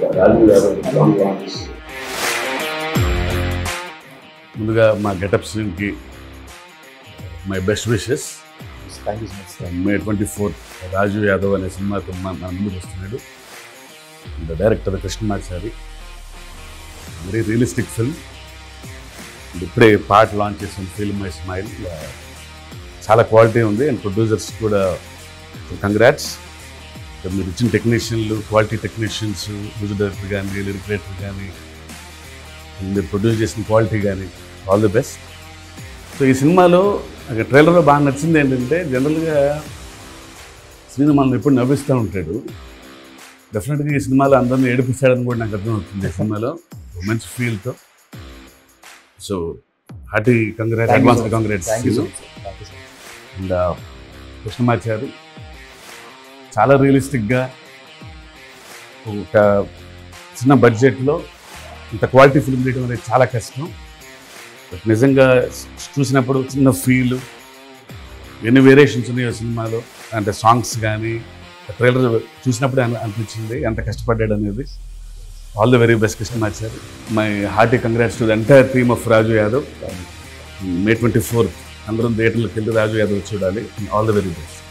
రాజు Yadav song launch ముందుగా మా getup కి my best wishes thank you so much sir May twenty fourth Raju Yadav అనే సినిమాతో మన మన ముందుకు వస్తున్నాడు and director Krishnamachari very realistic film ఇప్పుడే పాట లాంచ్ చేసిన ఫిల్మ్ మై స్మైల్ చాలా క్వాలిటీ ఉంది అండ్ ప్రొడ్యూసర్స్ కూడా కంగ్రాట్స్ మీరు ఇచ్చిన టెక్నీషియన్లు క్వాలిటీ టెక్నీషియన్స్ మ్యూజిక్ డైరెక్టర్ కానీ లిరిక్ రైటర్ కానీ మీరు ప్రొడ్యూస్ చేసిన క్వాలిటీ కానీ ఆల్ ది బెస్ట్ సో ఈ సినిమాలో అక్కడ ట్రైలర్లో బాగా నచ్చింది ఏంటంటే జనరల్గా శ్రీను మనం ఎప్పుడు నవ్విస్తూ ఉంటాడు డెఫినెట్గా ఈ సినిమాలో అందరినీ ఏడిపిస్తాడని కూడా నాకు అర్థమవుతుంది ఈ సినిమాలో ఒక మంచి ఫీల్తో so hearty congrat advance congrats thank you so much thank you so much and Krishnamachari చాలా రియలిస్టిక్గా ఒక చిన్న బడ్జెట్లో ఇంత క్వాలిటీ ఫిల్మ్ తీయడం అనేది చాలా కష్టం బట్ నిజంగా చూసినప్పుడు చిన్న ఫీల్ ఎన్ని వేరియేషన్స్ ఉన్నాయో సినిమాలో అంటే సాంగ్స్ కానీ ట్రైలర్ చూసినప్పుడే అన- అనిపించింది ఎంత కష్టపడ్డాడు అనేది all the very best Krishnamachari my hearty congrats to the entire team of Raju Yadav May twenty fourth అందరం థియేటర్లోకి వెళ్ళి రాజు యాదవ్ చూడాలి ఆల్ ది వెరీ బెస్ట్